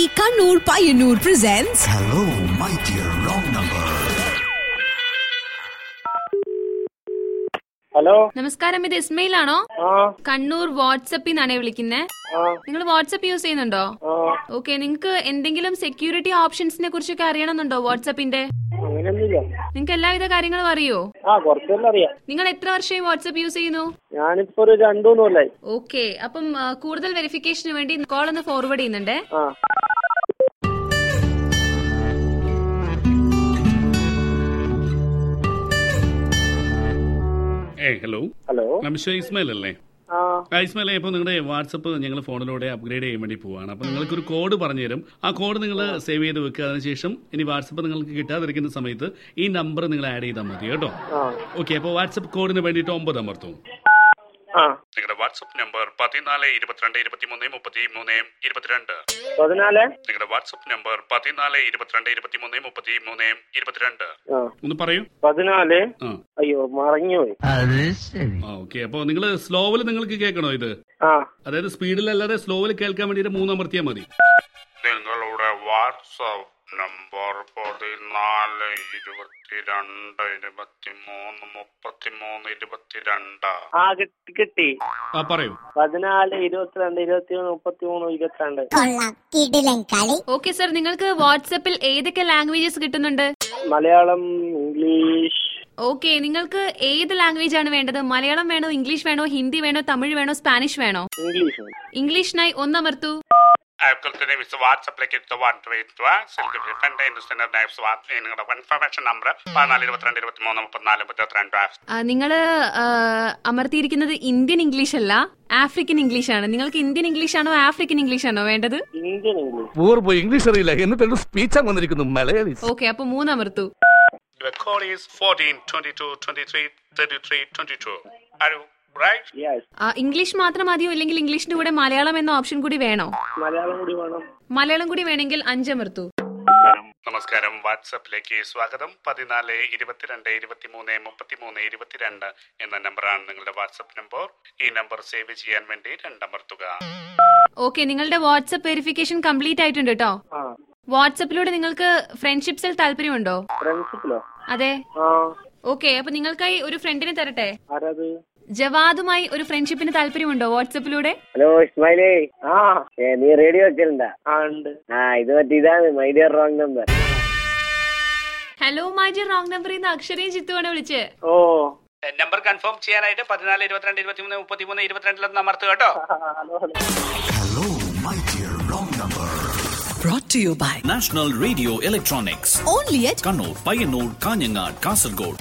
Kannur Payyanur presents Hello, my dear wrong number. Hello നമസ്കാരം ഇത് ഇസ്മയിൽ ആണോ ആ കണ്ണൂർ വാട്സപ്പിൽ നിന്നാണേ വിളിക്കുന്നത് ആ നിങ്ങൾ വാട്സപ്പ് യൂസ് ചെയ്യുന്നുണ്ടോ ആ ഓക്കെ നിങ്ങൾക്ക് എന്തെങ്കിലും സെക്യൂരിറ്റി ഓപ്ഷൻസിനെ കുറിച്ചൊക്കെ അറിയണമെന്നുണ്ടോ വാട്സപ്പിന്റെ അങ്ങനെയൊന്നുമില്ല നിങ്ങൾക്ക് എല്ലാവിധ കാര്യങ്ങളും അറിയോ ആ കുറച്ചെല്ലാം അറിയാം നിങ്ങൾ എത്ര വർഷമായി വാട്സപ്പ് യൂസ് ചെയ്യുന്നു ഞാനിപ്പോ ഒരു രണ്ടു മൂന്ന് കൊല്ലായി ഓക്കെ അപ്പം ആ, കൂടുതൽ വെരിഫിക്കേഷന് വേണ്ടി കോൾ ഒന്ന് ഫോർവേഡ് ചെയ്യുന്നുണ്ടേ ആ ഏയ് ഹലോ ഹലോ നമസ്തേ ഇസ്മായിൽ അല്ലേ ആ ആ ഇസ്മായിലെ ഇപ്പോൾ നിങ്ങളുടെ വാട്സപ്പ് ഞങ്ങൾ ഫോണിലൂടെ അപ്ഗ്രേഡ് ചെയ്യാൻ വേണ്ടി പോവാണ് അപ്പോൾ നിങ്ങൾക്ക് ഒരു കോഡ് പറഞ്ഞു തരും ആ കോഡ് നിങ്ങൾ സേവ് ചെയ്ത് വെക്കുക അതിനുശേഷം ഇനി വാട്സപ്പ് നിങ്ങൾക്ക് കിട്ടാതിരിക്കുന്ന സമയത്ത് ഈ നമ്പർ നിങ്ങൾ ആഡ് ചെയ്താൽ മതി കേട്ടോ ആ ഓക്കെ അപ്പോൾ വാട്സപ്പ് കോഡിന് വേണ്ടിയിട്ട് ഒമ്പത് അമർത്തും ആ നിങ്ങളുടെ വാട്സപ്പ് നമ്പർ പതിനാല് ഇരുപത്തിരണ്ട് ഇരുപത്തിമൂന്ന് മുപ്പത്തി മൂന്ന് ഇരുപത്തിരണ്ട് പതിനാല് നിങ്ങളുടെ വാട്സപ്പ് നമ്പർ പതിനാല് ഇരുപത്തിരണ്ട് ഇരുപത്തിമൂന്ന് മുപ്പത്തി മൂന്ന് ഇരുപത്തിരണ്ട് ആ ഒന്ന് പറയൂ പതിനാല് ആ അയ്യോ മറഞ്ഞുപോയി ആ ഓക്കെ അപ്പോൾ നിങ്ങൾ സ്ലോവിൽ നിങ്ങൾക്ക് കേൾക്കണോ ഇത് ആ അതായത് സ്പീഡിലല്ലാതെ സ്ലോവിൽ കേൾക്കാൻ വേണ്ടിയിട്ട് മൂന്ന് അമർത്തിയാൽ മതി നിങ്ങളുടെ വാട്സാപ്പ് നമ്പർ പതിനാല് ഇരുപത്തിരണ്ട് ഇരുപത്തിമൂന്ന് മുപ്പത്തിമൂന്ന് ഇരുപത്തിരണ്ട് ആ കിട്ടി കിട്ടി ആ പറയൂ പതിനാല് ഇരുപത്തിരണ്ട് ഇരുപത്തിമൂന്ന് മുപ്പത്തിമൂന്ന് ഇരുപത്തിരണ്ട് കൊള്ളാം കിടിലൻ കളി ഓക്കെ സർ നിങ്ങൾക്ക് വാട്സപ്പിൽ ഏതൊക്കെ ലാംഗ്വേജസ് കിട്ടുന്നുണ്ട് മലയാളം ഇംഗ്ലീഷ് ഓക്കെ നിങ്ങൾക്ക് ഏത് ലാംഗ്വേജ് ആണ് വേണ്ടത് മലയാളം വേണോ ഇംഗ്ലീഷ് വേണോ ഹിന്ദി വേണോ തമിഴ് വേണോ സ്പാനിഷ് വേണോ ഇംഗ്ലീഷ് ഇംഗ്ലീഷിനായി ഒന്നമർത്തു അയൽക്കുലത്തിന്റെ വാട്സപ്പിലേക്ക് നിങ്ങളുടെ കൺഫർമേഷൻ നമ്പർ പതിനാല് ഇരുപത്തിരണ്ട് ഇരുപത്തിമൂന്ന് മുപ്പത്തിനാല് മുപ്പത്തിരണ്ട് നിങ്ങൾ അമർത്തിയിരിക്കുന്നത് ഇന്ത്യൻ ഇംഗ്ലീഷ് അല്ല ആഫ്രിക്കൻ ഇംഗ്ലീഷ് ആണ് നിങ്ങൾക്ക് ഇന്ത്യൻ ഇംഗ്ലീഷ് ആണോ ആഫ്രിക്കൻ ഇംഗ്ലീഷ് ആണോ വേണ്ടത് ഇന്ത്യൻ ഇംഗ്ലീഷ് പൂർവ്വ ഇംഗ്ലീഷ് അറിയില്ല എന്നിട്ട് സ്പീച്ച് വന്നിരിക്കുന്നു മലയാളി ഓക്കെ അപ്പൊ മൂന്നമർത്തു Your code is 14, 22, 23, 33, 22. Are you right? Yes ആ, ഇംഗ്ലീഷ് മാത്രം മതിയോ ഇല്ലെങ്കിൽ ഇംഗ്ലീഷിന്റെ കൂടെ മലയാളം എന്ന ഓപ്ഷൻ കൂടി വേണോ മലയാളം കൂടി വേണം മലയാളം കൂടി വേണമെങ്കിൽ അഞ്ചമർത്തു നമസ്കാരം വാട്സപ്പിലേക്ക് സ്വാഗതം പതിനാല് ഇരുപത്തിരണ്ട് ഇരുപത്തിമൂന്ന് മുപ്പത്തിമൂന്ന് ഇരുപത്തിരണ്ട് എന്ന നമ്പറാണ് നിങ്ങളുടെ വാട്സപ്പ് നമ്പർ ഈ നമ്പർ സേവ് ചെയ്യാൻ വേണ്ടി രണ്ടമർത്തുക ഓക്കെ നിങ്ങളുടെ വാട്സപ്പ് വെരിഫിക്കേഷൻ കംപ്ലീറ്റ് ആയിട്ടുണ്ട് കേട്ടോ ആ വാട്സപ്പിലൂടെ നിങ്ങൾക്ക് ഫ്രണ്ട്ഷിപ്സിൽ താല്പര്യമുണ്ടോ ഫ്രണ്ട്ഷിപ്പിലോ അതെ ആ ഓക്കെ അപ്പൊ നിങ്ങൾക്കായി ഒരു ഫ്രണ്ടിനെ തരട്ടെ ആരത് ജവാദുമായി ഒരു ഫ്രണ്ട്ഷിപ്പിന് താല്പര്യമുണ്ടോ വാട്സപ്പിലൂടെ ഹലോ ഇസ്മായിലേ ആ ഏ, നീ റേഡിയോ വെക്കലുണ്ടാ ആ ഉണ്ട് ആ ഇത് മറ്റേ ഇതാണ് my dear wrong number hello മാജി റോങ് നമ്പറിൽ നിന്ന് അക്ഷരയും ചിത്തുവാണ് വിളിച്ച് ഓ നമ്പർ കൺഫേം ചെയ്യാനായിട്ട് പതിനാല് ഇരുപത്തിരണ്ട് ഇരുപത്തിമൂന്ന് മുപ്പത്തിമൂന്ന് ഇരുപത്തിരണ്ടിലൊന്ന് അമർത്തുക കേട്ടോ hello hello Hello, my dear wrong number. brought to you by National Radio Electronics. only at Kannur, Payyanur, Kanyangad, Kasargod.